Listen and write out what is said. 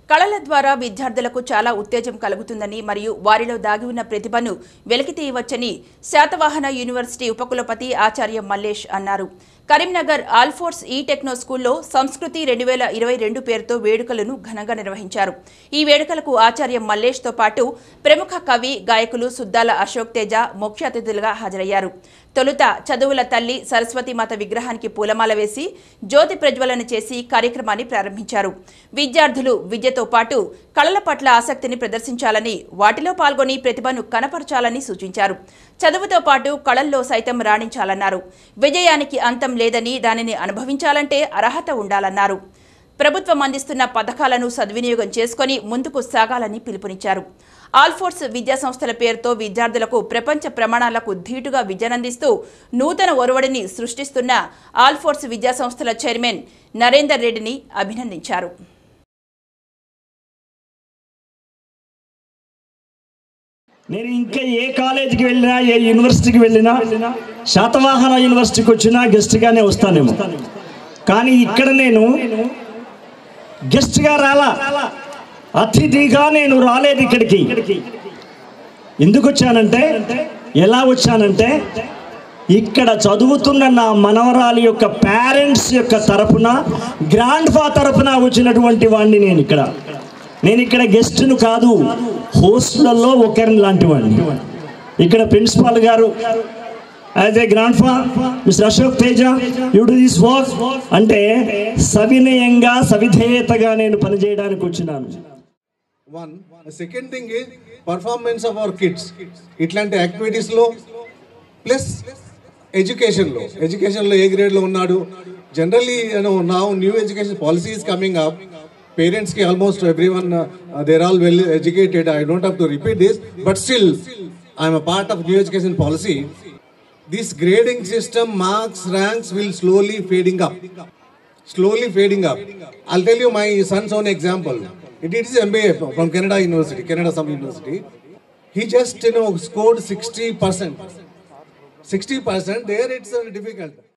కళల ద్వారా విద్యార్థులకు చాలా ఉత్తేజం కలుగుతుందని మరియు వారిలో దాగి ఉన్న ప్రతిభను వెలికి తీయవచ్చని శాతవాహన యూనివర్సిటీ ఉపకులపతి ఆచార్య మల్లేష్ అన్నారు కరీంనగర్ ఆల్ఫోర్స్ ఈ టెక్నో స్కూల్లో సంస్కృతి రెండు వేల ఇరవై రెండు పేరుతో వేడుకలను ఘనంగా నిర్వహించారు ఈ వేడుకలకు ఆచార్య మల్లేష్తో పాటు ప్రముఖ కవి గాయకులు సుద్దాల అశోక్ తేజ ముఖ్య అతిథులుగా హాజరయ్యారు తొలుత చదువుల తల్లి సరస్వతీమాత విగ్రహానికి పూలమాల వేసి జ్యోతి ప్రజ్వలన చేసి కార్యక్రమాన్ని ప్రారంభించారు విద్యార్థులు విద్యతో పాటు కళల పట్ల ఆసక్తిని ప్రదర్శించాలని వాటిలో పాల్గొని ప్రతిభను కనపరచాలని సూచించారు చదువుతో పాటు కళల్లో సైతం రాణించాలన్నారు విజయానికి అంతం లేదని దానిని అనుభవించాలంటే అర్హత ఉండాలన్నారు ప్రభుత్వం అందిస్తున్న పథకాలను సద్వినియోగం చేసుకొని ముందుకు సాగాలని పిలుపునిచ్చారు ఆల్ఫోర్స్ విద్యా సంస్థల పేరుతో విద్యార్థులకు ప్రపంచ ప్రమాణాలకు ధీటుగా విద్యనందిస్తూ నూతన ఒరవడిని సృష్టిస్తున్న ఆల్ఫోర్స్ విద్యా సంస్థల చైర్మన్ నరేందర్ రెడ్డిని అభినందించారు నేను ఇంకా ఏ కాలేజీకి వెళ్ళినా ఏ యూనివర్సిటీకి వెళ్ళినా శాతవాహన యూనివర్సిటీకి వచ్చినా గెస్ట్గానే వస్తానేమో కానీ ఇక్కడ నేను గెస్ట్గా రాలా అతిథిగా నేను రాలేదు ఇక్కడికి ఎందుకు వచ్చానంటే ఎలా వచ్చానంటే ఇక్కడ చదువుతున్న నా మనవరాలి యొక్క పేరెంట్స్ యొక్క తరపున గ్రాండ్ ఫా తరపున వచ్చినటువంటి వాడిని నేను ఇక్కడ నేను ఇక్కడ గెస్ట్ను కాదు హోస్టులలో ఒకరిని లాంటి వాడిని ఇక్కడ ప్రిన్సిపాల్ గారు యాజ్ ఏ గ్రాండ్ ఫా mister Ashok Teja you do this work అంటే సవినయంగా సవిధేయతగా నేను పనిచేయడానికి వచ్చినాను one second thing is performance of our kids ఇట్లాంటి యాక్టివిటీస్లో ప్లస్ ఎడ్యుకేషన్లో ఎడ్యుకేషన్లో ఏ గ్రేడ్లో ఉన్నాడు జనరలీ యూనో నా new education policy is coming up పేరెంట్స్కి almost every one they're all well educated I don't have to repeat this but still I'm a part of new education policy this grading system marks ranks will slowly fading up slowly fading up. I'll tell you my son's own example. It is MBA from Canada University, Canada some university. He just you know scored 60%. 60% there it's uh, difficult.